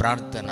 ప్రార్థన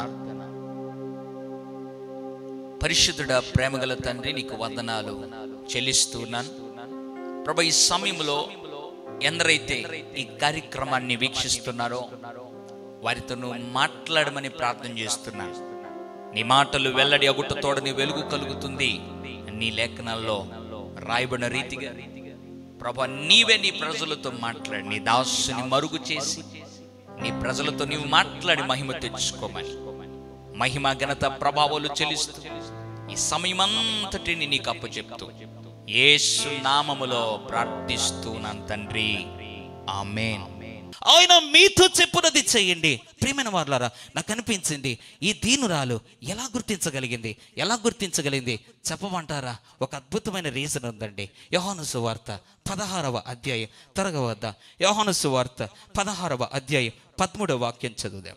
పరిశుద్ధుడ ప్రేమగల తండ్రి నీకు వందనాలు చెల్లిస్తున్నాను ప్రభు ఈ సమయంలో ఎందరైతే ఈ కార్యక్రమాన్ని వీక్షిస్తున్నారో వారితో నువ్వు మాట్లాడమని ప్రార్థన చేస్తున్నాను నీ మాటలు వెల్లడి అగుట తోడని వెలుగు కలుగుతుంది నీ లేఖనాల్లో రాయబడిన రీతిగా ప్రభా నీవే నీ ప్రజలతో మాట్లాడి నీ దాసుని మరుగు చేసి నీ ప్రజలతో నీవు మాట్లాడి మహిమ తెచ్చుకోమని మహిమ ఘనత ప్రభావాలు చెల్లిస్తూ ఈ సమయమంతటిని నీకు అప్పచెప్తూ యేసు నామములో ప్రార్థిస్తున్నాను తండ్రి ఆమేన్ ఆయన మీతో చెప్పునది చేయండి ప్రియమైన వారులారా నాకు అనిపించింది ఈ దీనురాలు ఎలా గుర్తించగలిగింది ఎలా గుర్తించగలిగింది చెప్పమంటారా ఒక అద్భుతమైన రీజన్ ఉందండి యోహాను సువార్త పదహారవ అధ్యాయం తరగవద్ద యోహాను సువార్త పదహారవ అధ్యాయం పదమూడవ వాక్యం చదువుదాం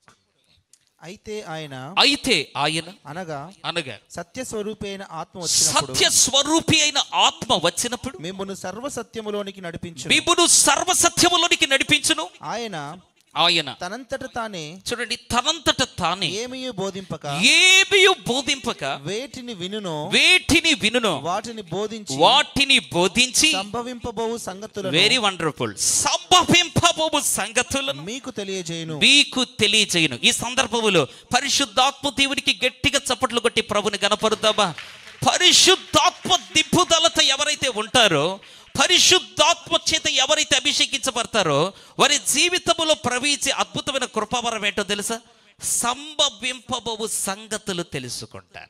అయితే ఆయన అయితే ఆయన అనగా అనగా సత్యస్వరూపి అయిన ఆత్మ వచ్చినప్పుడు సత్య స్వరూపి అయిన ఆత్మ వచ్చినప్పుడు మిమ్మల్ని సర్వ సత్యములోనికి నడిపించు విభుడు సర్వసత్యములోనికి నడిపించును ఆయన ఆయన తనంతట తానే చూడండి తనంతట తానే ఏమీ బోధింపక ఏమీ బోధింపక వేటిని వినునో వేటిని వినును వాటిని బోధించి వాటిని బోధించి సంభవింపబోవు సంగతులను వెరీ వండర్ఫుల్ సంభవింపబోవు సంగతులను మీకు తెలియజేయును మీకు తెలియజేయను ఈ సందర్భంలో పరిశుద్ధాత్మ దేవునికి గట్టిగా చప్పట్లు కొట్టి ప్రభుని గనపరుద్దామా పరిశుద్ధాత్మ దిప్పుదలత ఎవరైతే ఉంటారో పరిశుద్ధాత్మ చేత ఎవరైతే అభిషేకించబడతారో వారి జీవితంలో ప్రవహించే అద్భుతమైన కృపావరం ఏంటో తెలుసా సంభవింపబోవు సంగతులు తెలుసుకుంటారు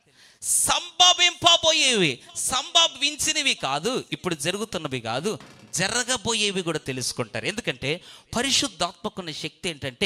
సంభవింపబోయేవి సంభవించినవి కాదు ఇప్పుడు జరుగుతున్నవి కాదు జరగబోయేవి కూడా తెలుసుకుంటారు ఎందుకంటే పరిశుద్ధాత్మకున్న శక్తి ఏంటంటే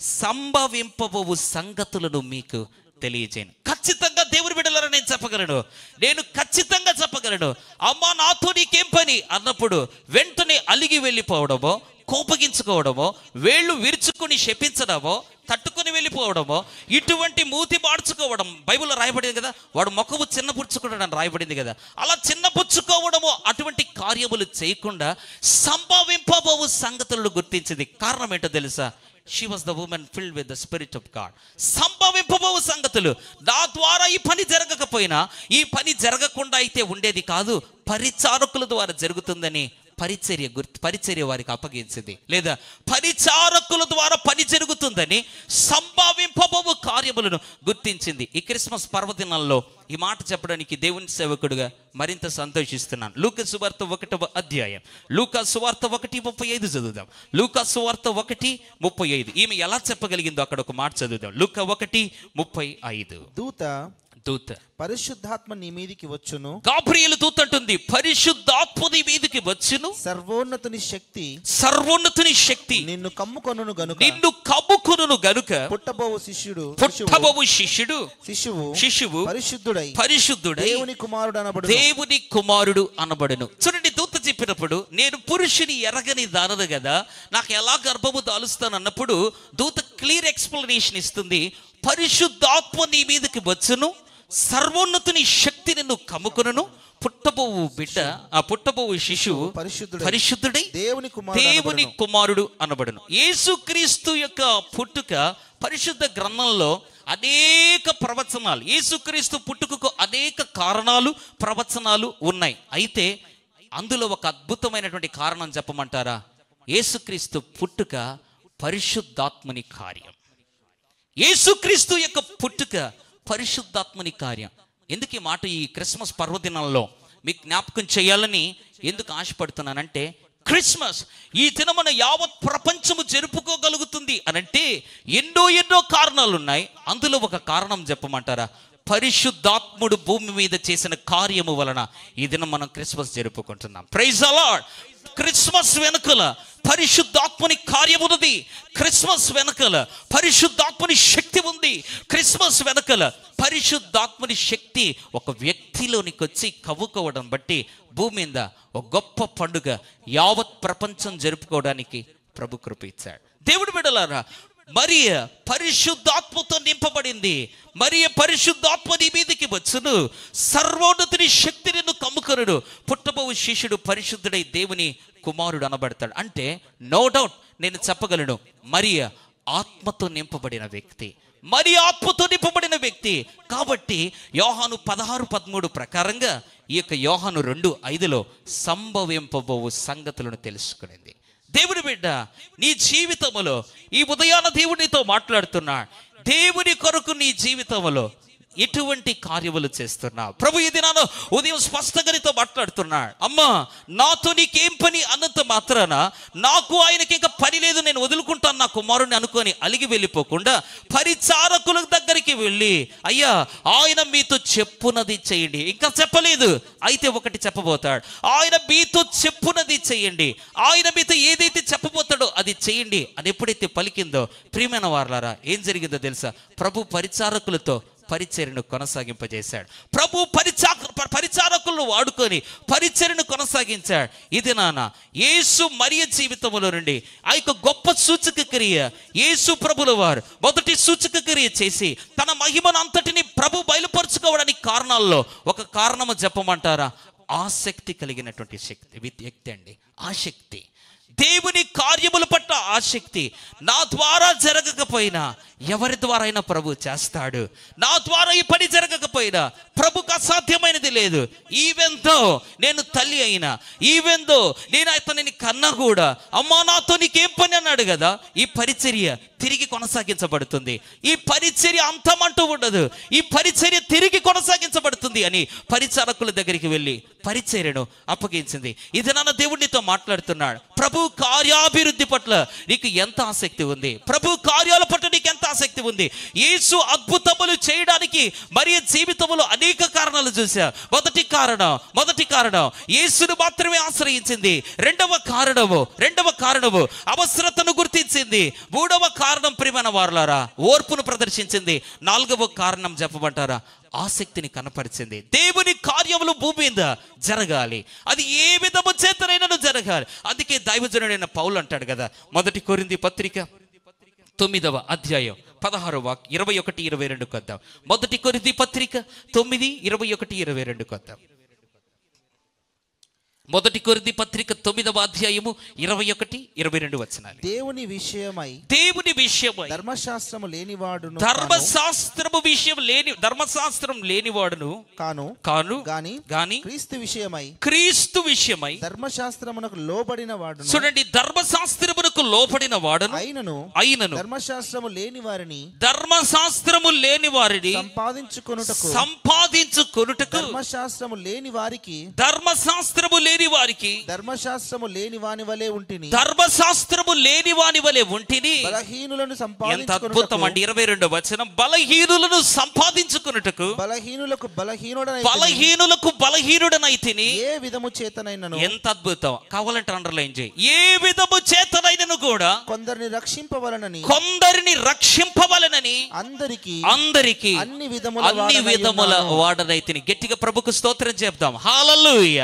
సంభవింపబోవు సంగతులను మీకు తెలియజేయను ఖచ్చితంగా దేవుని బిడ్డలను నేను చెప్పగలను నేను ఖచ్చితంగా చెప్పగలను అమ్మా నాతో నీకేం పని అన్నప్పుడు వెంటనే అలిగి వెళ్ళిపోవడమో కోపగించుకోవడమో వేళ్ళు విరుచుకుని శపించడమో తట్టుకుని వెళ్ళిపోవడమో ఇటువంటి మూతి మార్చుకోవడం బైబిల్లో రాయబడింది కదా వాడు మొక్కవు చిన్నపుచ్చుకోవడం అని రాయబడింది కదా అలా చిన్నపుచ్చుకోవడము అటువంటి కార్యములు చేయకుండా సంభవింపబోవు సంగతులను గుర్తించింది కారణం ఏంటో తెలుసా she was the woman filled with the spirit of God సంభవింపబోవు సంగతులు నా ద్వారా ఈ పని జరగకపోయినా ఈ పని జరగకుండా అయితే ఉండేది కాదు పరిచారకుల ద్వారా జరుగుతుందని పరిచర్య గుర్తు పరిచర్య వారికి అప్పగించింది లేదా పరిచారకుల ద్వారా పని జరుగుతుందని సంభావింపబోవు కార్యములను గుర్తించింది ఈ క్రిస్మస్ పర్వదినాల్లో ఈ మాట చెప్పడానికి దేవుని సేవకుడుగా మరింత సంతోషిస్తున్నాను లూకా సువార్త ఒకటవ అధ్యాయం లూకా సువార్త ఒకటి ముప్పై ఐదు చదువుదాం లూకా సువార్త ఒకటి ముప్పై ఐదు ఈమె ఎలా చెప్పగలిగిందో అక్కడ ఒక మాట చదువుదాం లూకా ఒకటి ముప్పై ఐదు దూత దూత పరిశుద్ధాత్మ నీ మీదికి వచ్చును గాబ్రియలు దూత అంటుంది పరిశుద్ధాత్మది మీదికి వచ్చును సర్వోన్నతుని శక్తి సర్వోన్నతుని శక్తి నిన్ను కమ్ముకొనును గనుక నిన్ను కమ్ముకును గనుక పుట్టబోవు శిష్యుడు శిశువు పుట్టబోవు శిష్యుడు శిశువు శిశువు పరిశుద్ధుడై పరిశుద్ధుడై దేవుని కుమారుడు అనబడు దేవుని కుమారుడు అనబడును చూడండి దూత చెప్పినప్పుడు నేను పురుషుని ఎరగని దానదు కదా నాకు ఎలా గర్భము దాలుస్తాను అన్నప్పుడు దూత క్లియర్ ఎక్స్ప్లెనేషన్ ఇస్తుంది పరిశుద్ధాత్మ నీ మీదకి వచ్చును సర్వోన్నతుని శక్తి నిన్ను కమ్ముకును పుట్టబోవు బిడ్డ ఆ పుట్టబోవు శిశువు పరిశుద్ధుడై పరిశుద్ధుడై దేవుని కుమారుడు దేవుని అనబడును. కుమారుడు అనబడును యేసుక్రీస్తు యొక్క పుట్టుక పరిశుద్ధ గ్రంథంలో అనేక ప్రవచనాలు యేసుక్రీస్తు పుట్టుకకు అనేక కారణాలు ప్రవచనాలు ఉన్నాయి అయితే అందులో ఒక అద్భుతమైనటువంటి కారణం చెప్పమంటారా యేసుక్రీస్తు పుట్టుక పరిశుద్ధాత్మని కార్యం యేసుక్రీస్తు యొక్క పుట్టుక పరిశుద్ధాత్మని కార్యం ఎందుకు ఈ మాట ఈ క్రిస్మస్ పర్వదినాల్లో మీకు జ్ఞాపకం చేయాలని ఎందుకు ఆశపడుతున్నానంటే క్రిస్మస్ ఈ దినమున యావత్ ప్రపంచము జరుపుకోగలుగుతుంది అనంటే ఎన్నో ఎన్నో కారణాలు ఉన్నాయి అందులో ఒక కారణం చెప్పమంటారా పరిశుద్ధాత్ముడు భూమి మీద చేసిన కార్యము వలన ఈ దినం మనం క్రిస్మస్ జరుపుకుంటున్నాం ప్రైజ్ అలాడ్ క్రిస్మస్ వెనుకల పరిశుద్ధాత్మని కార్యం ఉన్నది క్రిస్మస్ వెనకల పరిశుద్ధాత్మని శక్తి ఉంది క్రిస్మస్ వెనకల పరిశుద్ధాత్మని శక్తి ఒక వ్యక్తిలోనికి వచ్చి కవ్వుకోవడం బట్టి భూమి మీద ఒక గొప్ప పండుగ యావత్ ప్రపంచం జరుపుకోవడానికి ప్రభు కృప ఇచ్చాడు దేవుడు బిడలారా మరియ పరిశుద్ధాత్మతో నింపబడింది మరియ పరిశుద్ధాత్మ నీ మీదకి వచ్చును సర్వోన్నతుని శక్తి నిన్ను కమ్ముకొనుడు పుట్టబోవు శిష్యుడు పరిశుద్ధుడై దేవుని కుమారుడు అనబడతాడు అంటే నో డౌట్ నేను చెప్పగలను మరియ ఆత్మతో నింపబడిన వ్యక్తి మరి ఆత్మతో నింపబడిన వ్యక్తి కాబట్టి యోహాను పదహారు పదమూడు ప్రకారంగా ఈ యొక్క యోహాను రెండు ఐదులో సంభవింపబోవు సంగతులను తెలుసుకునింది దేవుని బిడ్డ నీ జీవితములో ఈ ఉదయాన దేవునితో మాట్లాడుతున్నాడు దేవుని కొరకు నీ జీవితంలో ఎటువంటి కార్యములు చేస్తున్నా ప్రభు ఇది నాను ఉదయం స్పష్టంగా నీతో మాట్లాడుతున్నాడు అమ్మా నాతో నీకేం పని అన్నంత మాత్రాన నాకు ఆయనకి ఇంకా పని లేదు నేను వదులుకుంటాను నా కుమారుని అనుకొని అలిగి వెళ్ళిపోకుండా పరిచారకుల దగ్గరికి వెళ్ళి అయ్యా ఆయన మీతో చెప్పునది చేయండి ఇంకా చెప్పలేదు అయితే ఒకటి చెప్పబోతాడు ఆయన మీతో చెప్పునది చేయండి ఆయన మీతో ఏదైతే చెప్పబోతాడో అది చేయండి అని ఎప్పుడైతే పలికిందో ప్రియమైన వారలారా ఏం జరిగిందో తెలుసా ప్రభు పరిచారకులతో పరిచర్యను కొనసాగింపజేశాడు ప్రభు పరిచా పరిచారకులను వాడుకొని పరిచర్యను కొనసాగించాడు ఇది నాన్న యేసు మరియ జీవితంలో నుండి ఆ యొక్క గొప్ప సూచక క్రియ యేసు ప్రభుల వారు మొదటి సూచక క్రియ చేసి తన మహిమను అంతటిని ప్రభు బయలుపరుచుకోవడానికి కారణాల్లో ఒక కారణము చెప్పమంటారా ఆసక్తి కలిగినటువంటి శక్తి వ్యక్తి అండి ఆసక్తి దేవుని కార్యముల పట్ల ఆసక్తి నా ద్వారా జరగకపోయినా ఎవరి ద్వారా అయినా ప్రభు చేస్తాడు నా ద్వారా ఈ పని జరగకపోయినా ప్రభుకు అసాధ్యమైనది లేదు ఈవెంతో నేను తల్లి అయినా ఈవెంతో నేను అతనిని కన్నా కూడా అమ్మా నాతో నీకేం పని అన్నాడు కదా ఈ పరిచర్య తిరిగి కొనసాగించబడుతుంది ఈ పరిచర్య అంతమంటూ ఉండదు ఈ పరిచర్య తిరిగి కొనసాగించబడుతుంది అని పరిచారకుల దగ్గరికి వెళ్ళి పరిచర్యను అప్పగించింది ఇది నాన్న దేవుడితో మాట్లాడుతున్నాడు ప్రభు కార్యాభివృద్ధి పట్ల నీకు ఎంత ఆసక్తి ఉంది ప్రభు కార్యాల పట్ల నీకు ఎంత ఆసక్తి ఉంది యేసు అద్భుతములు చేయడానికి మరి జీవితంలో అనేక కారణాలు చూసా మొదటి కారణం మొదటి కారణం యేసును మాత్రమే ఆశ్రయించింది రెండవ కారణము రెండవ కారణము అవసరతను గుర్తించింది మూడవ కారణం ప్రియమైన వారులారా ఓర్పును ప్రదర్శించింది నాలుగవ కారణం చెప్పమంటారా ఆసక్తిని కనపరిచింది దేవుని కార్యములు భూమి మీద జరగాలి అది ఏ విధము చేతనైనా జరగాలి అందుకే దైవజనుడైన పౌలు అంటాడు కదా మొదటి కొరింది పత్రిక తొమ్మిదవ అధ్యాయం పదహారు వాక్ ఇరవై ఒకటి ఇరవై రెండు కొద్దాం మొదటి కొరింది పత్రిక తొమ్మిది ఇరవై ఒకటి ఇరవై రెండు కొద్దాం మొదటి కొరింది పత్రిక తొమ్మిదవ అధ్యాయము ఇరవై ఒకటి ఇరవై రెండు వచనాలు దేవుని విషయమై దేవుని విషయమై ధర్మశాస్త్రము లేనివాడును ధర్మశాస్త్రము విషయం లేని ధర్మశాస్త్రం లేనివాడును కాను కాను గాని గాని క్రీస్తు విషయమై క్రీస్తు విషయమై ధర్మశాస్త్రమునకు లోబడిన వాడును చూడండి ధర్మశాస్త్రమునకు లోపడిన వాడను అయినను అయినను ధర్మశాస్త్రము లేని వారిని ధర్మశాస్త్రము లేని వారిని సంపాదించుకొనుటకు సంపాదించుకొనుటకు ధర్మశాస్త్రము లేని వారికి ధర్మశాస్త్రము లేని వారికి ధర్మశాస్త్రము లేని వాని వలె ఉంటిని ధర్మశాస్త్రము లేని వాని వలె ఉంటిని బలహీనులను ఎంత అద్భుతం సంపాదించుకొనుటకు అండి ఇరవై రెండో వచనం బలహీనులను సంపాదించుకున్నట్టుకు బలహీనులకు బలహీనుడనై బలహీనులకు బలహీనుడనైతిని ఏ విధము చేతనైనను ఎంత అద్భుతం కావాలంటే అండర్లైన్ చేయి ఏ విధము చేతనైనను కూడా కొందరిని రక్షింపవలనని కొందరిని రక్షింపవలనని అందరికి అందరికి అన్ని విధముల అన్ని వాడనై విధముల ఉన్నాను. వాడనైతిని గట్టిగా ప్రభుకు స్తోత్రం చెప్దాం హాలలుయ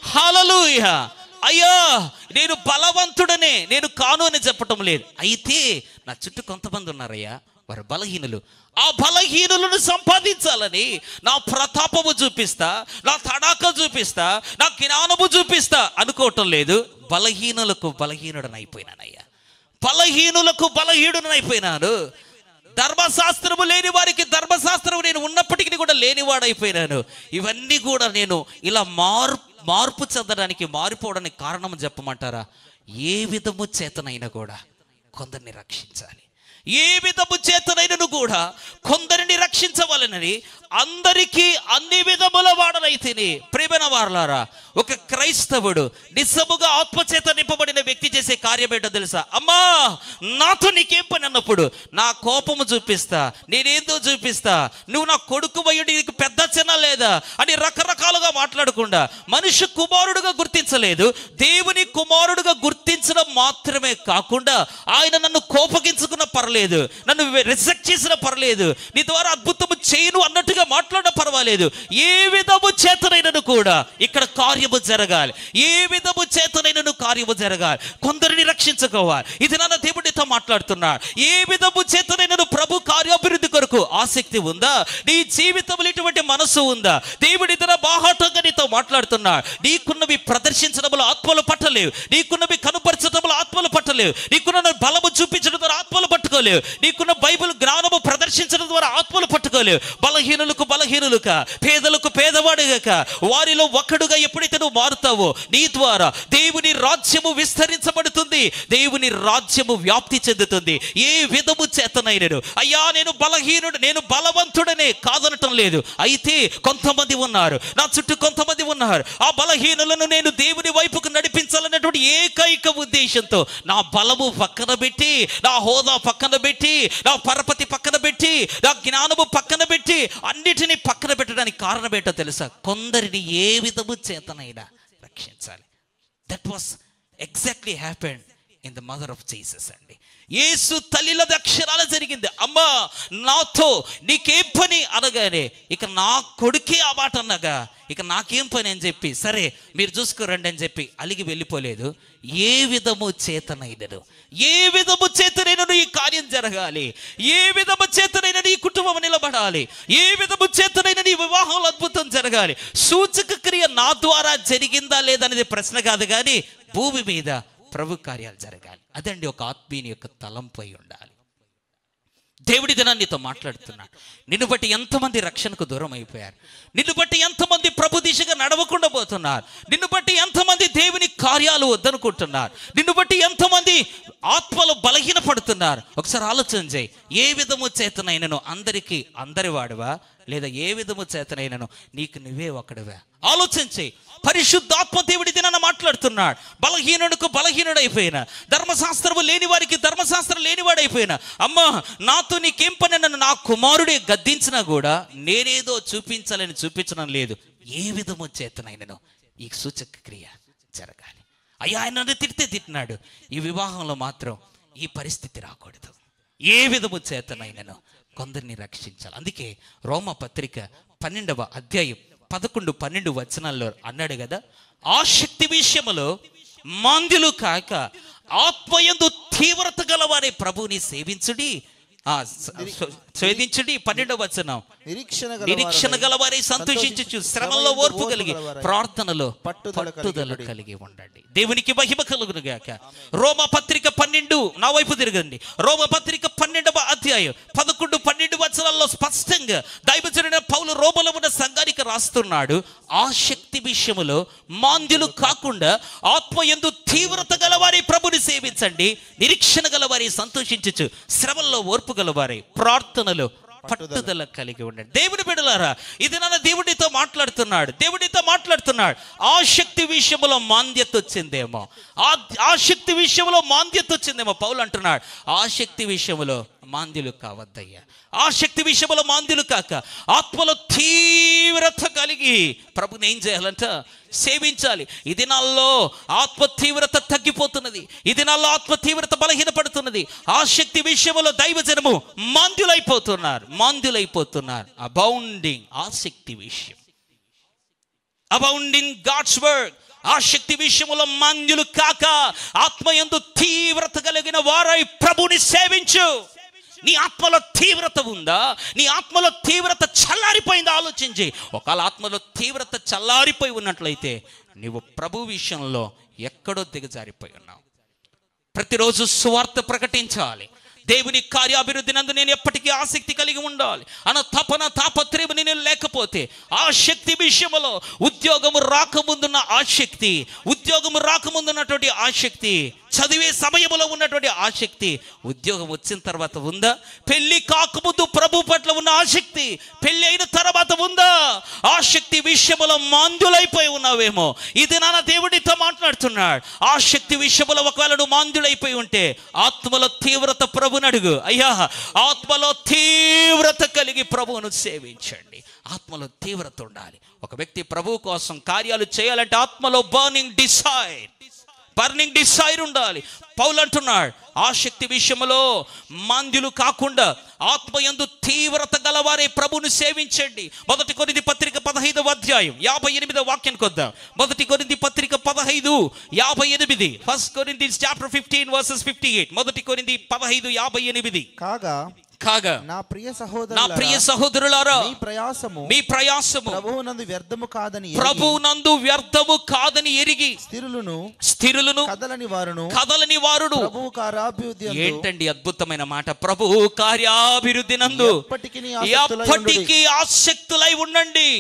హాలలుయ అయ్యా నేను బలవంతుడనే నేను కాను అని చెప్పటం లేదు అయితే నా చుట్టూ కొంతమంది ఉన్నారయ్యా వారు బలహీనులు ఆ బలహీనులను సంపాదించాలని నా ప్రతాపము చూపిస్తా నా తడాక చూపిస్తా నా జ్ఞానము చూపిస్తా అనుకోవటం లేదు బలహీనులకు బలహీనుడని అయిపోయినానయ్యా బలహీనులకు బలహీనుడని అయిపోయినాను ధర్మశాస్త్రము లేని వారికి ధర్మశాస్త్రం నేను ఉన్నప్పటికీ కూడా లేనివాడైపోయినాను ఇవన్నీ కూడా నేను ఇలా మార్ మార్పు చెందడానికి మారిపోవడానికి కారణం చెప్పమంటారా ఏ విధము చేతనైనా కూడా కొందరిని రక్షించాలి ఏ విధము చేతనైనను కూడా కొందరిని రక్షించవాలనని అందరికీ అన్ని విధముల వాడనైతేనే ప్రేమన వారలారా ఒక క్రైస్తవుడు నిజముగా ఆత్మచేత నింపబడిన వ్యక్తి చేసే కార్యం ఏంటో తెలుసా అమ్మా నాతో నీకేం పని అన్నప్పుడు నా కోపము చూపిస్తా నేనేందో చూపిస్తా నువ్వు నా కొడుకు వయ్యుడి నీకు పెద్ద చిన్న లేదా అని రకరకాలుగా మాట్లాడకుండా మనిషి కుమారుడుగా గుర్తించలేదు దేవుని కుమారుడుగా గుర్తించడం మాత్రమే కాకుండా ఆయన నన్ను కోపగించుకున్న పర్లేదు నన్ను రిజెక్ట్ చేసిన పర్లేదు నీ ద్వారా అద్భుతము చేయను అన్నట్టుగా మాట్లాడడం పర్వాలేదు ఏ విధము చేతనైనను కూడా ఇక్కడ కార్యము జరగాలి ఏ విధము చేతనైనను కార్యము జరగాలి కొందరిని రక్షించుకోవాలి ఇది నాన్న దేవుడితో మాట్లాడుతున్నాడు ఏ విధము చేతనైనను ప్రభు కార్యాభివృద్ధి కొరకు ఆసక్తి ఉందా నీ జీవితంలో ఇటువంటి మనసు ఉందా దేవుడి తన బాహాటంగా నీతో మాట్లాడుతున్నాడు నీకున్నవి ప్రదర్శించడంలో ఆత్మలు పట్టలేవు నీకున్నవి కనుపరచడంలో ఆత్మలు పట్టలేవు నీకున్న బలము చూపించడం ద్వారా ఆత్మలు పట్టు పట్టుకోలేవు నీకున్న బైబిల్ జ్ఞానము ప్రదర్శించడం ద్వారా ఆత్మలు పట్టుకోలేవు బలహీనులకు బలహీనులుగా పేదలకు పేదవాడుగాక వారిలో ఒక్కడుగా ఎప్పుడైతే నువ్వు మారుతావో నీ ద్వారా దేవుని రాజ్యము విస్తరించబడుతుంది దేవుని రాజ్యము వ్యాప్తి చెందుతుంది ఏ విధము చేతనైనడు అయ్యా నేను బలహీనుడు నేను బలవంతుడనే కాదనటం లేదు అయితే కొంతమంది ఉన్నారు నా చుట్టూ కొంతమంది ఉన్నారు ఆ బలహీనులను నేను దేవుని వైపుకు నడిపించాలన్నటువంటి ఏకైక ఉద్దేశంతో నా బలము పక్కన పెట్టి నా హోదా పక్కన పెట్టి నా పరపతి పక్కన పెట్టి నా జ్ఞానము పక్కన పెట్టి అన్నిటినీ పక్కన పెట్టడానికి కారణం ఏంటో తెలుసా కొందరిని ఏ విధము చేతనైనా రక్షించాలి that was exactly happened in the mother of Jesus అండి యేసు తల్లిల అక్షరాలు జరిగింది అమ్మా నాతో నీకేం పని అనగానే ఇక నా కొడుకే ఆ మాట అన్నగా ఇక నాకేం పని అని చెప్పి సరే మీరు చూసుకురండి అని చెప్పి అలిగి వెళ్ళిపోలేదు ఏ విధము చేతనైనను ఏ విధము చేతనైనను ఈ కార్యం జరగాలి ఏ విధము చేతనైన ఈ కుటుంబం నిలబడాలి ఏ విధము చేతనైన నీ వివాహంలో అద్భుతం జరగాలి సూచక క్రియ నా ద్వారా జరిగిందా లేదనేది ప్రశ్న కాదు కానీ భూమి మీద ప్రభు కార్యాలు జరగాలి అదండి ఒక ఆత్మీయుని యొక్క తలంపై ఉండాలి దేవుడి దినాన్ని నీతో మాట్లాడుతున్నాడు నిన్ను బట్టి ఎంతమంది రక్షణకు దూరం అయిపోయారు నిన్ను బట్టి ఎంతమంది ప్రభు దిశగా నడవకుండా పోతున్నారు నిన్ను బట్టి ఎంతమంది దేవుని కార్యాలు వద్దనుకుంటున్నారు నిన్ను బట్టి ఎంతమంది ఆత్మలు బలహీనపడుతున్నారు ఒకసారి ఆలోచన చేయి ఏ విధము చేతనైనను అందరికీ అందరి వాడువా లేదా ఏ విధము చేతనైనను నీకు నువ్వే ఒకడువా ఆలోచన చేయి పరిశుద్ధాత్మ దేవుడి దినాన మాట్లాడుతున్నాడు బలహీనుడికి బలహీనుడైపోయిన ధర్మశాస్త్రము లేని వారికి ధర్మశాస్త్రం లేనివాడైపోయిన అమ్మా నాతో నీకేం పని నన్ను నా కుమారుడే గద్దించినా కూడా నేనేదో చూపించాలని చూపించడం లేదు ఏ విధము చేతనైనను ఈ సూచక క్రియ జరగాలి అయ్యా ఆయన నన్ను తిడితే తిట్టినాడు ఈ వివాహంలో మాత్రం ఈ పరిస్థితి రాకూడదు ఏ విధము చేతనైనను కొందరిని రక్షించాలి అందుకే రోమ పత్రిక పన్నెండవ అధ్యాయం పదకొండు పన్నెండు వచనాల్లో అన్నాడు కదా ఆ శక్తి విషయములో మందులు కాక ఆత్మయందు తీవ్రత గలవారే ప్రభుని సేవించుడి ఆ, స- స- సేవించుడి పన్నెండవ వచనం నిరీక్షణ నిరీక్షణ గలవారే సంతోషించు శ్రమల్లో ఓర్పు కలిగి ప్రార్థనలో పట్టుదల పట్టుదల కలిగి ఉండండి దేవునికి మహిమ కలుగును గాక రోమ పత్రిక పన్నెండు నా వైపు తిరగండి రోమ పత్రిక పన్నెండవ అధ్యాయం పదకొండు పన్నెండు వచనాల్లో స్పష్టంగా దైవజనుడైన పౌలు రోమలో ఉన్న సంఘానికి రాస్తున్నాడు ఆ శక్తి విషయములో మాంద్యులు కాకుండా ఆత్మ ఎందు తీవ్రత గలవారి ప్రభుని సేవించండి నిరీక్షణ గలవారి సంతోషించచ్చు శ్రమల్లో ఓర్పు గలవారి ప్రార్థనలో పట్టుదల కలిగి ఉండండి దేవుని బిడలారా ఇది నాన్న దేవుడితో మాట్లాడుతున్నాడు దేవుడితో మాట్లాడుతున్నాడు ఆ శక్తి విషయంలో మాంద్యత వచ్చిందేమో ఆ ఆ శక్తి విషయంలో మాంద్యత వచ్చిందేమో పౌలు అంటున్నాడు ఆ శక్తి విషయంలో మాంద్యులు కావద్దయ్యా ఆ శక్తి విషయంలో మాంద్యులు కాక ఆత్మలో తీవ్రత కలిగి ప్రభుని ఏం చేయాలంట సేవించాలి ఈ దినాల్లో ఆత్మ తీవ్రత తగ్గిపోతున్నది ఈ దినాల్లో ఆత్మ తీవ్రత బలహీనపడుతున్నది ఆ శక్తి విషయంలో దైవజనము మాంద్యులైపోతున్నారు మాంద్యులైపోతున్నారు అబౌండింగ్ ఆ శక్తి విషయం అబౌండింగ్ గాడ్స్ వర్డ్ ఆ శక్తి విషయంలో మాంద్యులు కాక ఆత్మయందు తీవ్రత కలిగిన వారై ప్రభుని సేవించు నీ ఆత్మలో తీవ్రత ఉందా నీ ఆత్మలో తీవ్రత చల్లారిపోయిందా ఆలోచించి ఒకవేళ ఆత్మలో తీవ్రత చల్లారిపోయి ఉన్నట్లయితే నీవు ప్రభు విషయంలో ఎక్కడో దిగజారిపోయి ఉన్నావు ప్రతిరోజు సువార్త ప్రకటించాలి దేవుని కార్యాభివృద్ధి నందు నేను ఎప్పటికీ ఆసక్తి కలిగి ఉండాలి అన్న తపన తాపత్రయం నేను లేకపోతే ఆ శక్తి విషయంలో ఉద్యోగము రాకముందున్న ఆసక్తి ఉద్యోగము రాకముందున్నటువంటి ఆసక్తి చదివే సమయంలో ఉన్నటువంటి ఆసక్తి ఉద్యోగం వచ్చిన తర్వాత ఉందా పెళ్లి కాకముందు ప్రభు పట్ల ఉన్న ఆసక్తి పెళ్లి అయిన తర్వాత ఉందా ఆసక్తి విషయంలో మాందులైపోయి ఉన్నావేమో ఇది నాన్న దేవుడితో మాట్లాడుతున్నాడు ఆ శక్తి విషయంలో ఒకవేళ నువ్వు మాందులైపోయి ఉంటే ఆత్మలో తీవ్రత ప్రభుని అడుగు అయ్యా ఆత్మలో తీవ్రత కలిగి ప్రభువును సేవించండి ఆత్మలో తీవ్రత ఉండాలి ఒక వ్యక్తి ప్రభు కోసం కార్యాలు చేయాలంటే ఆత్మలో బర్నింగ్ డిసైడ్ బర్నింగ్ డిసైర్ ఉండాలి పౌలు అంటున్నాడు ఆ శక్తి విషయంలో మాంద్యులు కాకుండా ఆత్మయందు తీవ్రత గలవారే ప్రభుని సేవించండి మొదటి కొరింది పత్రిక పదహైదవ అధ్యాయం యాభై ఎనిమిదవ వాక్యానికి వద్దాం మొదటి కొరింది పత్రిక పదహైదు యాభై ఎనిమిది ఫస్ట్ కొరింది chapter fifteen verses fifty eight మొదటి కొరింది పదహైదు యాభై ఎనిమిది కాగా కాగా నా ప్రియ నా సహోదరు ప్రియ సహోదరులారా మీ ప్రయాసము మీ ప్రయాసము ప్రభువునందు వ్యర్థము కాదని ఎరిగి, ప్రభు నందు వ్యర్థము కాదని ఎరిగి స్థిరులను స్థిరులను కదలని వారును కదలని వారుడు ప్రభువు కారాభివృద్ధి అందు ఏంటండి అద్భుతమైన మాట ప్రభు కార్యాభివృద్ధి నందు ఎప్పటికిని ఆసక్తులై ఉండుడి. ఎప్పటికీ ఆసక్తులై ఉండండి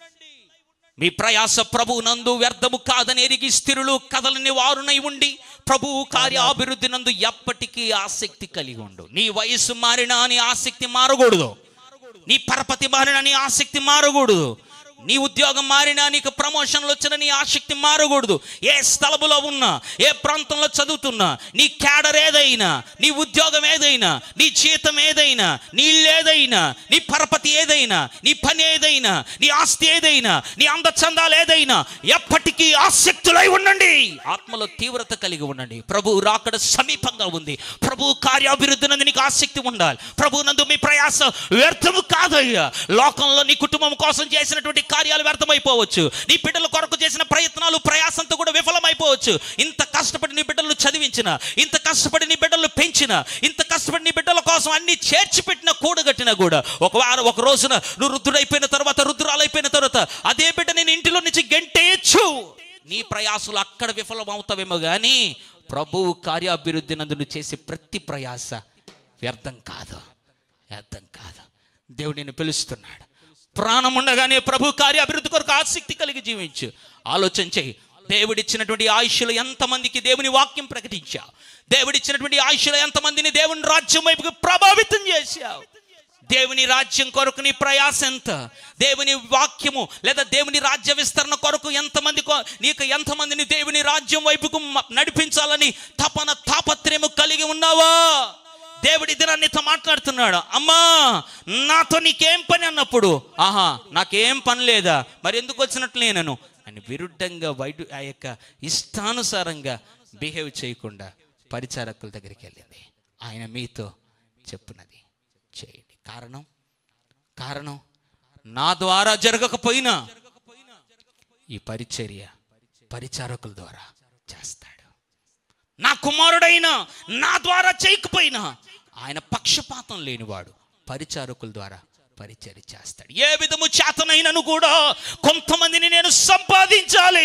మీ ప్రయాస ప్రభు నందు వ్యర్థము కాదని ఎరిగి స్థిరులు కదలని వారునై ఉండి ప్రభు కార్యాభివృద్ధి నందు ఎప్పటికీ ఆసక్తి కలిగి ఉండు నీ వయస్సు మారినా నీ ఆసక్తి మారకూడదు నీ పరపతి మారినా నీ ఆసక్తి మారకూడదు నీ ఉద్యోగం మారినా నీకు ప్రమోషన్లు వచ్చిన నీ ఆసక్తి మారకూడదు ఏ స్థలములో ఉన్నా ఏ ప్రాంతంలో చదువుతున్నా నీ క్యాడర్ ఏదైనా నీ ఉద్యోగం ఏదైనా నీ జీతం ఏదైనా నీ ఇల్లు ఏదైనా నీ పరపతి ఏదైనా నీ పని ఏదైనా నీ ఆస్తి ఏదైనా నీ అందచందాలు ఏదైనా ఎప్పటికీ ఆసక్తులై ఉండండి ఆత్మలో తీవ్రత కలిగి ఉండండి ప్రభు రాకడ సమీపంగా ఉంది ప్రభు కార్యాభివృద్ధి నందు నీకు ఆసక్తి ఉండాలి ప్రభు నందు మీ ప్రయాస వ్యర్థము కాదయ్యా లోకంలో నీ కుటుంబం కోసం చేసినటువంటి కార్యాలు వ్యర్థమైపోవచ్చు నీ బిడ్డల కొరకు చేసిన ప్రయత్నాలు ప్రయాసంతో కూడా విఫలమైపోవచ్చు ఇంత కష్టపడి నీ బిడ్డలను చదివించిన ఇంత కష్టపడి నీ బిడ్డలు పెంచిన ఇంత కష్టపడి నీ బిడ్డల కోసం అన్ని చేర్చి పెట్టిన కూడగట్టినా కూడా ఒక వారం ఒక రోజున నువ్వు రుద్రుడైపోయిన తర్వాత రుద్రాలైపోయిన తర్వాత అదే బిడ్డ నేను ఇంటిలో నుంచి గెంటేయచ్చు నీ ప్రయాసలు అక్కడ విఫలమవుతావేమో కానీ ప్రభువు కార్యాభివృద్ధి నందు నువ్వు చేసే ప్రతి ప్రయాస వ్యర్థం కాదు వ్యర్థం కాదు దేవుడు నిన్ను పిలుస్తున్నాడు ప్రాణం ఉండగానే ప్రభు కార్యాభివృద్ధి కొరకు ఆసక్తి కలిగి జీవించు ఆలోచన చేయి దేవుడిచ్చినటువంటి ఆయుష్లో ఎంతమందికి దేవుని వాక్యం ప్రకటించావు దేవుడిచ్చినటువంటి ఆయుష్లో ఎంతమందిని దేవుని రాజ్యం వైపుకి ప్రభావితం చేశావు దేవుని రాజ్యం కొరకు నీ ప్రయాస ఎంత దేవుని వాక్యము లేదా దేవుని రాజ్య విస్తరణ కొరకు ఎంతమంది కొ- నీకు ఎంతమందిని దేవుని రాజ్యం వైపుకు మ- నడిపించాలని తపన తాపత్రయము కలిగి ఉన్నావా దేవుడి దినాన్ని నీతో మాట్లాడుతున్నాడు అమ్మా నాతో నీకేం పని అన్నప్పుడు ఆహా నాకేం పని లేదా మరి ఎందుకు వచ్చినట్లు నేను అని విరుద్ధంగా వైడు ఆ యొక్క ఇష్టానుసారంగా బిహేవ్ చేయకుండా పరిచారకుల దగ్గరికి వెళ్ళింది ఆయన మీతో చెప్పున్నది చేయండి కారణం కారణం నా ద్వారా జరగకపోయినా ఈ పరిచర్య పరిచారకుల ద్వారా చేస్తాడు నా కుమారుడైనా నా ద్వారా చేయకపోయినా ఆయన పక్షపాతం లేనివాడు పరిచారకుల ద్వారా పరిచర్య చేస్తాడు ఏ విధము చేతనైనను కూడా కొంతమందిని నేను సంపాదించాలి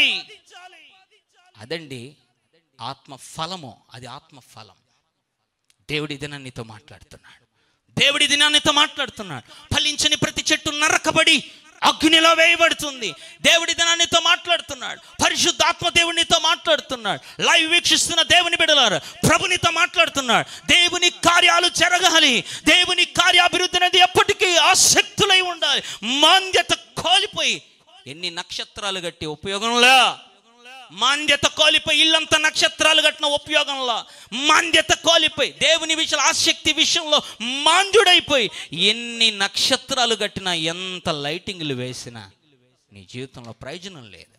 అదండి ఆత్మ ఫలము అది ఆత్మ ఫలం దేవుడి దినాన్నితో మాట్లాడుతున్నాడు దేవుడి దినాన్నితో మాట్లాడుతున్నాడు ఫలించని ప్రతి చెట్టు నరకబడి అగ్నిలో వేయబడుతుంది దేవుడి దినాన్నితో మాట్లాడుతున్నాడు పరిశుద్ధాత్మ దేవునితో మాట్లాడుతున్నాడు లైవ్ వీక్షిస్తున్న దేవుని బిడలారు ప్రభునితో మాట్లాడుతున్నాడు దేవుని కార్యాలు జరగాలి దేవుని కార్యాభివృద్ధి అనేది ఎప్పటికీ ఆసక్తులై ఉండాలి మాంద్యత కోల్పోయి ఎన్ని నక్షత్రాలు కట్టి ఉపయోగంలో మాంద్యత కోల్పోయి ఇల్లంతా నక్షత్రాలు కట్టిన ఉపయోగంలో మాంద్యత కోల్పోయి దేవుని విషయంలో ఆసక్తి విషయంలో మాంద్యుడైపోయి ఎన్ని నక్షత్రాలు కట్టినా ఎంత లైటింగ్లు వేసినా నీ జీవితంలో ప్రయోజనం లేదు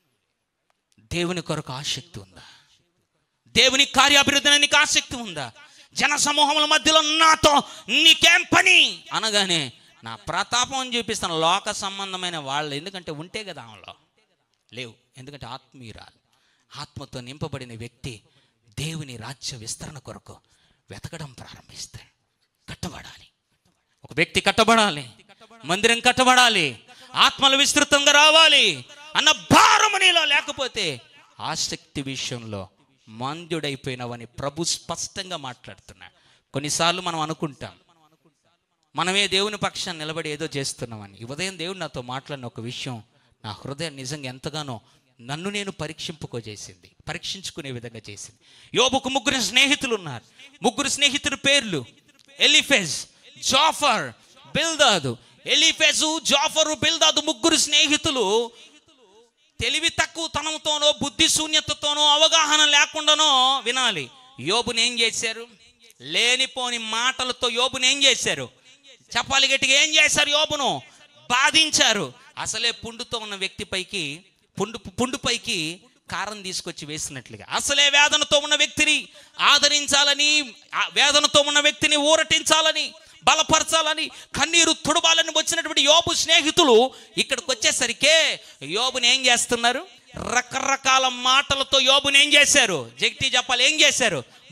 దేవుని కొరకు ఆసక్తి ఉందా దేవుని కార్యాభివృద్ధిని నీకు ఆసక్తి ఉందా జన సమూహముల మధ్యలో నాతో నీకేం పని అనగానే నా ప్రతాపం చూపిస్తాను లోక సంబంధమైన వాళ్ళు ఎందుకంటే ఉంటే కదా ఆమెలో లేవు ఎందుకంటే ఆత్మీయురాలు ఆత్మతో నింపబడిన వ్యక్తి దేవుని రాజ్య విస్తరణ కొరకు వెతకడం ప్రారంభిస్తాడు కట్టబడాలి ఒక వ్యక్తి కట్టబడాలి మందిరం కట్టబడాలి ఆత్మలు విస్తృతంగా రావాలి అన్న భారము నీలో లేకపోతే ఆసక్తి విషయంలో మందుడైపోయినవని ప్రభు స్పష్టంగా మాట్లాడుతున్నాడు కొన్నిసార్లు మనం అనుకుంటాం మనమే దేవుని పక్షాన్ని నిలబడి ఏదో చేస్తున్నామని ఈ ఉదయం దేవుడు నాతో మాట్లాడిన ఒక విషయం నా హృదయం నిజంగా ఎంతగానో నన్ను నేను పరీక్షింపుకోజేసింది పరీక్షించుకునే విధంగా చేసింది యోబుకు ముగ్గురు స్నేహితులు ఉన్నారు ముగ్గురు స్నేహితుల పేర్లు ఎలిఫెజ్ జాఫర్ బిల్దాదు ఎలిఫెజు జాఫరు బిల్దాదు ముగ్గురు స్నేహితులు తెలివి తక్కువ తనంతోనో బుద్ధి శూన్యతతోనో అవగాహన లేకుండానో వినాలి యోబుని ఏం చేశారు లేనిపోని మాటలతో యోబుని ఏం చేశారు చెప్పాలి గట్టిగా ఏం చేశారు యోబును బాధించారు అసలే పుండుతో ఉన్న వ్యక్తిపైకి పుండు పుండుపైకి కారం తీసుకొచ్చి వేసినట్లుగా అసలే వేదనతో ఉన్న వ్యక్తిని ఆదరించాలని ఆ వేదనతో ఉన్న వ్యక్తిని ఊరటించాలని బలపరచాలని కన్నీరు తుడబాలని వచ్చినటువంటి యోబు స్నేహితులు ఇక్కడికి వచ్చేసరికే యోబుని ఏం చేస్తున్నారు రకరకాల మాటలతో యోబుని ఏం చేశారు జగతి చెప్పాలి ఏం చేశారు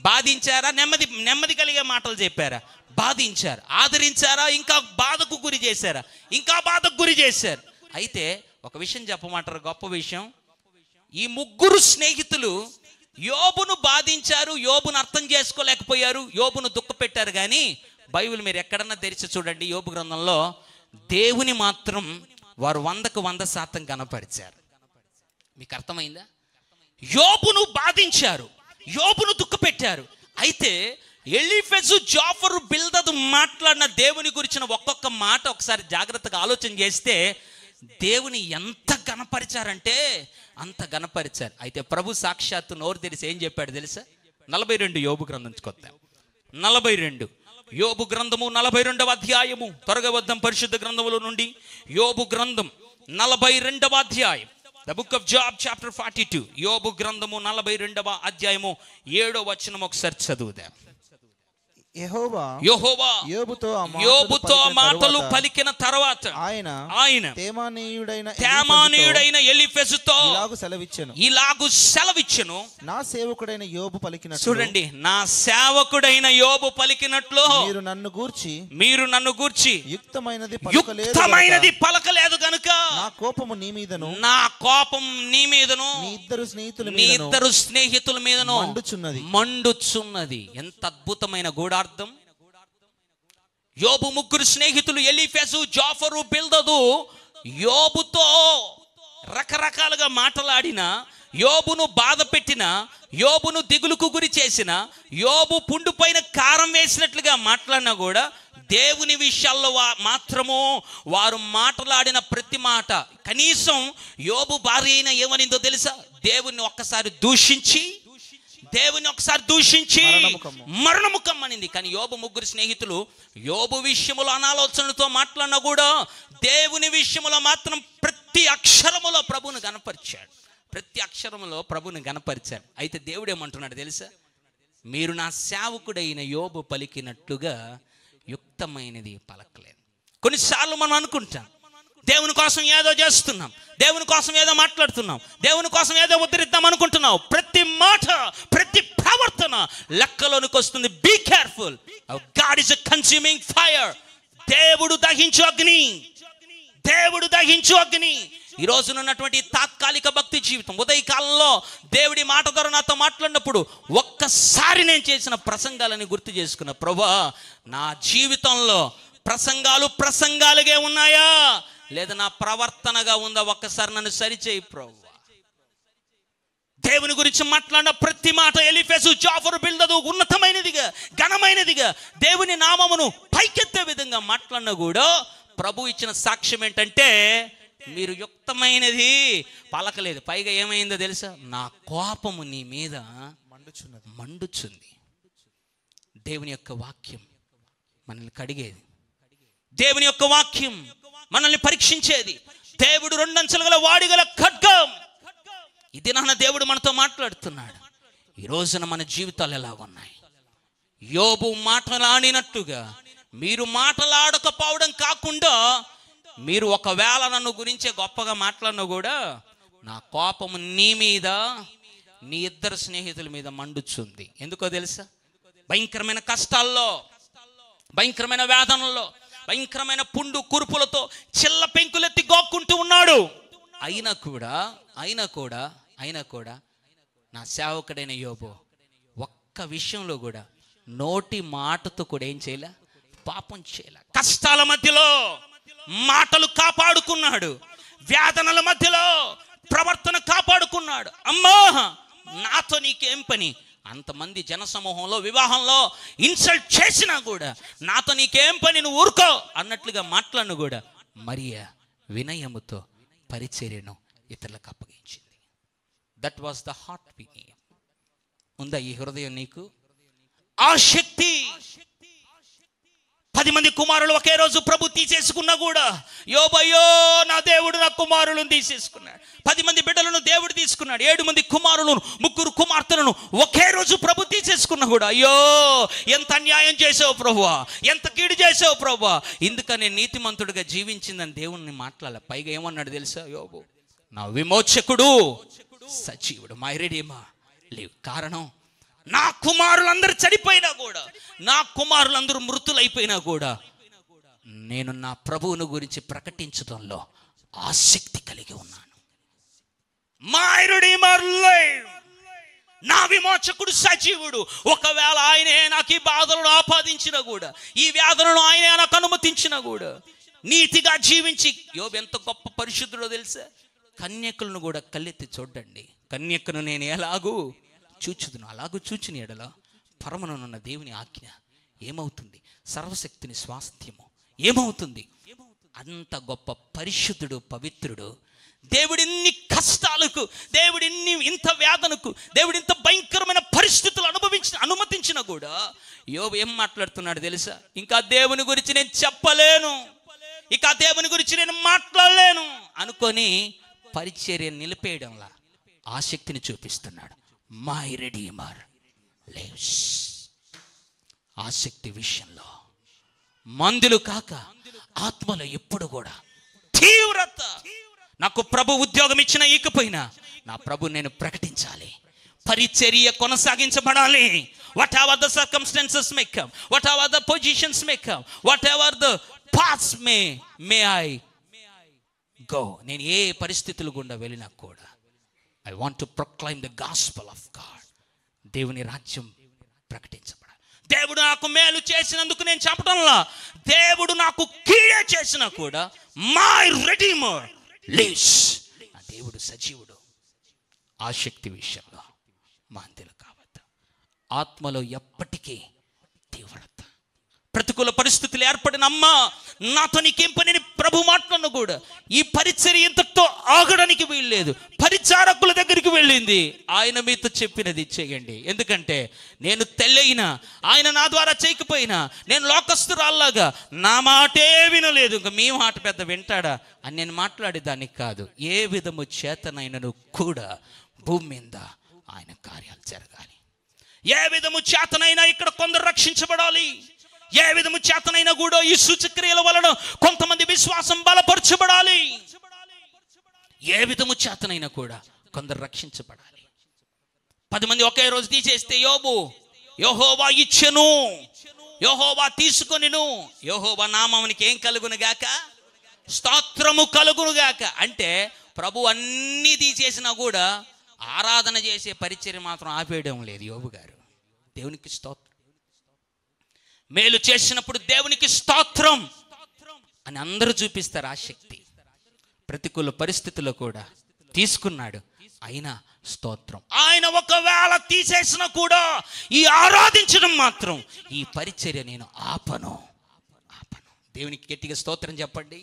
బాధించారా నెమ్మది నెమ్మది కలిగే మాటలు చెప్పారా బాధించారు ఆదరించారా ఇంకా బాధకు గురి చేశారా ఇంకా బాధకు గురి చేశారు అయితే ఒక విషయం చెప్పమంటారు గొప్ప విషయం ఈ ముగ్గురు స్నేహితులు యోబును బాధించారు యోబును అర్థం చేసుకోలేకపోయారు యోబును దుఃఖపెట్టారు కానీ బైబిల్ మీరు ఎక్కడన్నా తెరిచి చూడండి యోబు గ్రంథంలో దేవుని మాత్రం వారు వందకు వంద శాతం కనపరిచారు మీకు అర్థమైందా యోబును బాధించారు యోబును దుఃఖపెట్టారు అయితే ఎలిఫెజు జాఫరు బిల్దదు మాట్లాడిన దేవుని గురించిన ఒక్కొక్క మాట ఒకసారి జాగ్రత్తగా ఆలోచన చేస్తే దేవుని ఎంత గణపరిచారంటే అంత గణపరిచారు అయితే ప్రభు సాక్షాత్తు నోరు తెరిసి ఏం చెప్పాడు తెలుసా నలభై రెండు యోబు గ్రంథం కొత్త నలభై రెండు యోబు గ్రంథము నలభై రెండవ అధ్యాయము త్వరగా వద్దాం పరిశుద్ధ గ్రంథములో నుండి యోబు గ్రంథం నలభై రెండవ అధ్యాయం the book of Job chapter forty two యోబు గ్రంథము నలభై రెండవ అధ్యాయము ఏడో వచనం ఒకసారి చదువుదాం యెహోవా యెహోవా యోబుతో ఆ మాటలు యోబుతో ఆ పలికిన మాటలు తరువాత పలికిన తర్వాత ఆయన ఆయన తేమానీయుడైన తేమానీయుడైన ఎలిఫెజుతో ఇలాగు సెలవిచ్చెను ఇలాగు సెలవిచ్చును నా సేవకుడైన యోబు పలికినట్లు చూడండి నా సేవకుడైన యోబు పలికినట్లు మీరు నన్ను గూర్చి మీరు నన్ను గూర్చి యుక్తమైనది పలుకలేదు యుక్తమైనది గనుక పలకలేదు గనుక నా కోపము నీ మీదను నా కోపం నీ మీదను నీ ఇద్దరు స్నేహితుల నీ మీదను ఇద్దరు స్నేహితుల మీదను మండుచున్నది మండుచున్నది ఎంత అద్భుతమైన గూఢార్థం యోబు ముగ్గురు స్నేహితులు ఎలిఫెసు జాఫరు బిల్దదు యోబుతో రకరకాలుగా మాటలాడిన యోబును బాధ పెట్టిన యోబును దిగులుకు గురి చేసిన యోబు పుండు పైన కారం వేసినట్లుగా మాట్లాడినా కూడా దేవుని విషయాల్లో వా- మాత్రము వారు మాట్లాడిన ప్రతి మాట కనీసం యోబు భార్య అయినా ఏమనిందో తెలుసా దేవుని ఒక్కసారి దూషించి దేవుని ఒకసారి దూషించి మరణముఖము. మరణము కమ్మనింది కానీ యోబు ముగ్గురు స్నేహితులు యోబు విషయములో అనాలోచనతో మాట్లాడినా కూడా దేవుని విషయములో మాత్రం ప్రతి అక్షరములో ప్రభువును గనపరిచాడు ప్రతి అక్షరములో ప్రభువుని గనపరిచాడు అయితే దేవుడు ఏమంటున్నాడు తెలుసా మీరు నా సేవకుడైన యోబు పలికినట్లుగా యుక్తమైనది పలకలేదు కొన్నిసార్లు మనం అనుకుంటాం దేవుని కోసం ఏదో చేస్తున్నాం దేవుని కోసం ఏదో మాట్లాడుతున్నాం దేవుని కోసం ఏదో ఉద్ధరిద్దాం అనుకుంటున్నాం ప్రతి మాట ప్రతి ప్రవర్తన లెక్కలోనికి వస్తుంది be careful God is consuming fire దేవుడు దహించు అగ్ని దేవుడు దహించు అగ్ని ఈ రోజున ఉన్నటువంటి తాత్కాలిక భక్తి జీవితం ఉదయకాలంలో దేవుడి మాట ద్వారా నాతో మాట్లాడినప్పుడు ఒక్కసారి నేను చేసిన ప్రసంగాలని గుర్తు చేసుకున్న ప్రభా నా జీవితంలో ప్రసంగాలు ప్రసంగాలుగే ఉన్నాయా లేదా నా ప్రవర్తనగా ఉందా ఒక్కసారి నన్ను సరిచేయి ప్రభు దేవుని గురించి మాట్లాడిన ప్రతి మాట ఎలిఫెసు జాఫరు బిల్దదు ఉన్నతమైనదిగా ఘనమైనదిగా దేవుని నామమును పైకెత్తే విధంగా మాట్లాడినా కూడా ప్రభు ఇచ్చిన సాక్ష్యం ఏంటంటే మీరు యుక్తమైనది పలకలేదు పైగా ఏమైందో తెలుసా నా కోపము నీ మీద మండుచున్నది మండుచుంది దేవుని యొక్క వాక్యం మనల్ని కడిగేది దేవుని యొక్క వాక్యం మనల్ని పరీక్షించేది దేవుడు రెండంచెలు గల వాడిగల ఖడ్గం ఇది నాన్న దేవుడు మనతో మాట్లాడుతున్నాడు ఈ రోజున మన జీవితాలు ఎలా ఉన్నాయి యోబు మాటలాడినట్టుగా మీరు మాటలాడకపోవడం కాకుండా మీరు ఒకవేళ నన్ను గురించే గొప్పగా మాట్లాడినా కూడా నా కోపము నీ మీద నీ ఇద్దరు స్నేహితుల మీద మండుచుంది ఎందుకో తెలుసా భయంకరమైన కష్టాల్లో భయంకరమైన వేదనల్లో భయంకరమైన పుండు కురుపులతో చిల్ల పెంకులెత్తి గోక్కుంటూ ఉన్నాడు అయినా కూడా అయినా కూడా అయినా కూడా నా సేవకుడైన యోబు ఒక్క విషయంలో కూడా నోటి మాటతో కూడా ఏం చేయలే పాపం చేయలే కష్టాల మధ్యలో మాటలు కాపాడుకున్నాడు వేదనల మధ్యలో ప్రవర్తన కాపాడుకున్నాడు అమ్మా నాతో నీకేం పని అంతమంది జనసమూహంలో వివాహంలో ఇన్సల్ట్ చేసినా కూడా నాతో నీకేం పని నువ్వు ఊరుకో అన్నట్లుగా మాట్లాడిన కూడా మరియా వినయముతో పరిచర్యను ఇతరులకు అప్పగించింది దట్ వాస్ ద హార్ట్ వినియం ఉందా ఈ హృదయం నీకు ఆ శక్తి పది మంది కుమారులు ఒకే రోజు ప్రభు తీసేసుకున్నా కూడా యోబయ్యో నా దేవుడు నా కుమారులను తీసేసుకున్నాడు పది మంది బిడ్డలను దేవుడు తీసుకున్నాడు ఏడు మంది కుమారులను ముగ్గురు కుమార్తెలను ఒకే రోజు ప్రభు తీసేసుకున్నా కూడా అయ్యో ఎంత అన్యాయం చేసావు ప్రభువా ఎంత కీడు చేసావు ప్రభువా ఇందుకనే నీతిమంతుడిగా జీవించిందని దేవుణ్ణి మాట్లాడాల పైగా ఏమన్నాడు తెలుసా యోబు నా విమోచకుడు సజీవుడు మై రెడీమా లేవు కారణం నా కుమారులందరూ చనిపోయినా కూడా నా కుమారులందరూ మృతులైపోయినా కూడా నేను నా ప్రభువును గురించి ప్రకటించడంలో ఆసక్తి కలిగి ఉన్నాను మై రిడీమర్ లైవ్ నా విమోచకుడు సజీవుడు ఒకవేళ ఆయనే నాకు ఈ బాధలను ఆపాదించినా కూడా ఈ వ్యాధులను ఆయనే నాకు అనుమతించినా కూడా నీతిగా జీవించి యోబు ఎంత గొప్ప పరిశుద్ధుడో తెలుసా కన్యకులను కూడా కళ్ళెత్తి చూడండి కన్యకను నేను ఎలాగూ చూచుదును అలాగూ చూచిన ఎడల పరమనున్న దేవుని ఆజ్ఞ ఏమవుతుంది సర్వశక్తిని స్వాస్థ్యము ఏమవుతుంది అంత గొప్ప పరిశుద్ధుడు పవిత్రుడు దేవుడిన్ని కష్టాలకు దేవుడిన్ని ఇంత వేదనకు దేవుడి ఇంత భయంకరమైన పరిస్థితులు అనుభవించిన అనుమతించిన కూడా యోబు ఏం మాట్లాడుతున్నాడు తెలుసా ఇంకా దేవుని గురించి నేను చెప్పలేను ఇక ఆ దేవుని గురించి నేను మాట్లాడలేను అనుకొని పరిచర్య నిలిపేయడంలా ఆసక్తిని చూపిస్తున్నాడు మై రెడీమర్ లేవ్స్ ఆసక్తి విషయంలో మందులు కాక ఆత్మలో ఎప్పుడు కూడా తీవ్రత నాకు ప్రభు ఉద్యోగం ఇచ్చిన ఇకపోయినా నా ప్రభు నేను ప్రకటించాలి పరిచర్య కొనసాగించబడాలి whatever the circumstances may come whatever the positions may come whatever the pass may may I go నేను ఏ పరిస్థితులు గుండా వెళ్ళినా కూడా I want to proclaim the gospel of God దేవుని రాజ్యం ప్రకటించబడాలి దేవుడు నాకు మేలు చేసినందుకు నేను చెప్పడంలా దేవుడు నాకు కీడే చేసినా కూడా మై రెడీమర్ లీవ్స్ నా దేవుడు సజీవుడు ఆసక్తి విషయంలో మాంతిలు కావద్దు ఆత్మలో ఎప్పటికీ తీవ్రత ప్రతికూల పరిస్థితులు ఏర్పడిన అమ్మ నాతో నీకేం పని అని ప్రభు మాట్లాడిన కూడా ఈ పరిచర్య ఇంతటితో ఆగడానికి వీల్లేదు పరిచారకుల దగ్గరికి వెళ్ళింది ఆయన మీతో చెప్పినది చేయండి ఎందుకంటే నేను తెల్లయినా ఆయన నా ద్వారా చేయకపోయినా నేను లోకస్తురాల్లాగా నా మాటే వినలేదు ఇంకా మీ మాట పెద్ద వింటాడా అని నేను మాట్లాడేదానికి కాదు ఏ విధము చేతనైనను కూడా భూమి మీద ఆయన కార్యాలు జరగాలి ఏ విధము చేతనైనా ఇక్కడ కొందరు రక్షించబడాలి ఏ విధము చేతనైనా కూడా ఈ సూచక్రియల వలన కొంతమంది విశ్వాసం బలపరచబడాలి ఏ విధము చేతనైనా కూడా కొందరు రక్షించబడాలి పది మంది ఒకే రోజు తీసేస్తే యోబు యోహోవా ఇచ్చెను యోహోవా తీసుకొనిను యోహోవా నామమునికి ఏం కలుగును గాక స్తోత్రము కలుగును గాక అంటే ప్రభు అన్నీ తీసేసినా కూడా ఆరాధన చేసే పరిచర్య మాత్రం ఆపేయడం లేదు యోబు గారు దేవునికి స్తోత్రం మేలు చేసినప్పుడు దేవునికి స్తోత్రం అని అందరూ చూపిస్తారు ఆ శక్తి ప్రతికూల పరిస్థితుల్లో కూడా తీసుకున్నాడు అయినా స్తోత్రం ఆయన ఒకవేళ తీసేసినా కూడా ఈ ఆరాధించడం మాత్రం ఈ పరిచర్య నేను ఆపను ఆపను దేవునికి గట్టిగా స్తోత్రం చెప్పండి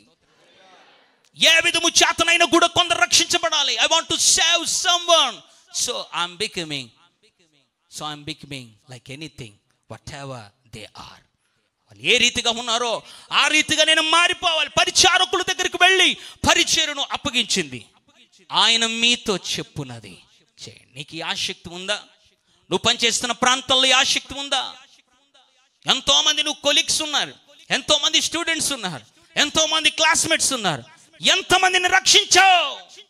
ఏ విధము చేతనైనా కూడా కొందరు రక్షించబడాలి I want to save someone so I'm becoming so I'm becoming like anything whatever they are వాళ్ళు ఏ రీతిగా ఉన్నారో ఆ రీతిగా నేను మారిపోవాలి పరిచారకుల దగ్గరికి వెళ్ళి పరిచయను అప్పగించింది ఆయన మీతో చెప్పునది చేయండి నీకు ఈ ఆసక్తి ఉందా నువ్వు పనిచేస్తున్న ప్రాంతంలో ఈ ఆసక్తి ఉందా ఎంతో మంది నువ్వు కొలీగ్స్ ఉన్నారు ఎంతో మంది స్టూడెంట్స్ ఉన్నారు ఎంతో మంది క్లాస్మేట్స్ ఉన్నారు ఎంతమందిని రక్షించావు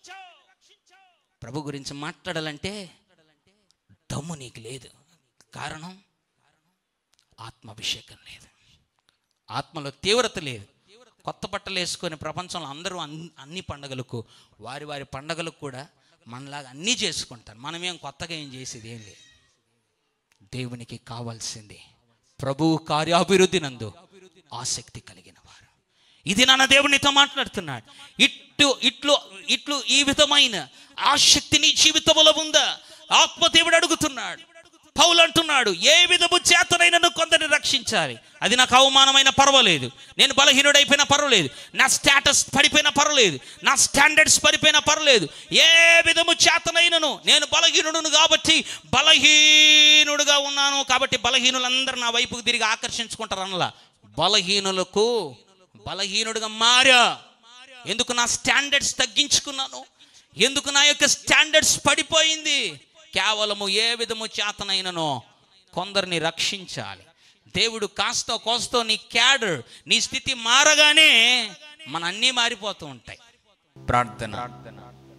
ప్రభు గురించి మాట్లాడాలంటే దమ్ము నీకు లేదు కారణం ఆత్మాభిషేకం లేదు ఆత్మలో తీవ్రత లేదు కొత్త బట్టలు వేసుకొని ప్రపంచంలో అందరూ అన్- అన్ని పండగలకు వారి వారి పండగలకు కూడా మనలాగా అన్నీ చేసుకుంటారు మనమేం కొత్తగా ఏం చేసేది ఏం లేదు దేవునికి కావాల్సింది ప్రభువు కార్యాభివృద్ధి నందు ఆసక్తి కలిగిన వారు ఇది నాన్న దేవునితో మాట్లాడుతున్నాడు ఇట్లు ఇట్లు ఇట్లు ఈ విధమైన ఆసక్తి నీ జీవితంలో ఉందా ఆత్మదేవుడు అడుగుతున్నాడు పౌలు అంటున్నాడు ఏ విధము చేతనైనను కొందరిని రక్షించాలి అది నాకు అవమానమైన పర్వాలేదు నేను బలహీనుడైపోయినా పర్వాలేదు నా స్టేటస్ పడిపోయినా పర్వాలేదు నా స్టాండర్డ్స్ పడిపోయినా పర్వాలేదు ఏ విధము చేతనైనను నేను బలహీనుడును కాబట్టి బలహీనుడుగా ఉన్నాను కాబట్టి బలహీనులందరూ నా వైపుకు తిరిగి ఆకర్షించుకుంటారు అనలా బలహీనులకు బలహీనుడుగా మారా ఎందుకు నా స్టాండర్డ్స్ తగ్గించుకున్నాను ఎందుకు నా యొక్క స్టాండర్డ్స్ పడిపోయింది కేవలము ఏ విధము చేతనైననో కొందరిని రక్షించాలి దేవుడు కాస్తో కోస్తో నీ క్యాడర్ నీ స్థితి మారగానే మన అన్నీ మారిపోతూ ఉంటాయి ప్రార్థన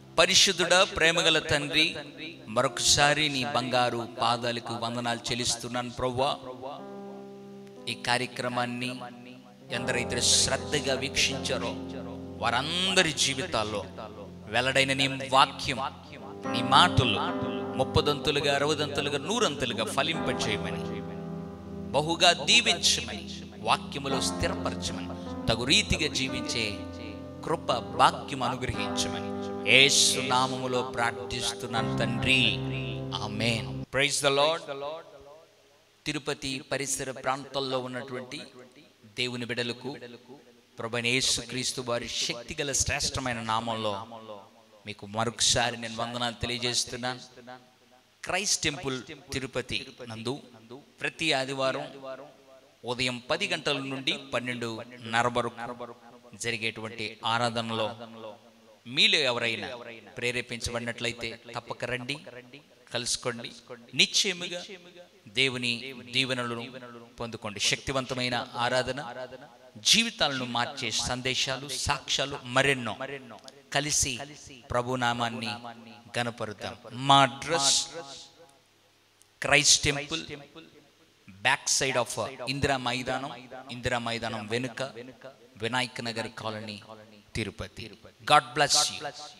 పరిశుద్ధుడ ప్రేమగల తండ్రి మరొకసారి నీ బంగారు పాదాలకు వందనాలు చెల్లిస్తున్నాను ప్రవ్వా ఈ కార్యక్రమాన్ని ఎందరైతే శ్రద్ధగా వీక్షించారో వారందరి జీవితాల్లో వెల్లడైన నీ వాక్యం నీ మాటలు ముప్పదంతులుగా అరవదంతులుగా నూరంతులుగా ఫలింపచేయమని బహుగా దీవించమని వాక్యములో స్థిరపరచమని తగు రీతిగా జీవించే కృప భాగ్యం అనుగ్రహించమని యేసు నామములో ప్రార్థిస్తున్నాను తండ్రి ఆమేన్ ప్రైజ్ ద లార్డ్ తిరుపతి పరిసర ప్రాంతాల్లో ఉన్నటువంటి దేవుని బిడలకు ప్రభు యేసు క్రీస్తు వారి శక్తిగల శ్రేష్టమైన నామంలో మీకు మరొకసారి నేను వందనాలు తెలియజేస్తున్నాను క్రైస్ట్ టెంపుల్ తిరుపతి నందు ప్రతి ఆదివారం ఉదయం పది గంటల నుండి పన్నెండున్నర వరకు జరిగేటువంటి ఆరాధనలో మీలో ఎవరైనా ప్రేరేపించబడినట్లయితే తప్పక రండి కలుసుకోండి నిశ్చయముగా దేవుని దీవెనలను పొందుకోండి శక్తివంతమైన ఆరాధన జీవితాలను మార్చే సందేశాలు సాక్ష్యాలు మరెన్నో కలిసి ప్రభునామాన్ని గనపరుద్దాం మా address Christ temple back side of Indira మైదానం ఇందిరా మైదానం వెనుక Vinayak Nagar colony Tirupati God bless you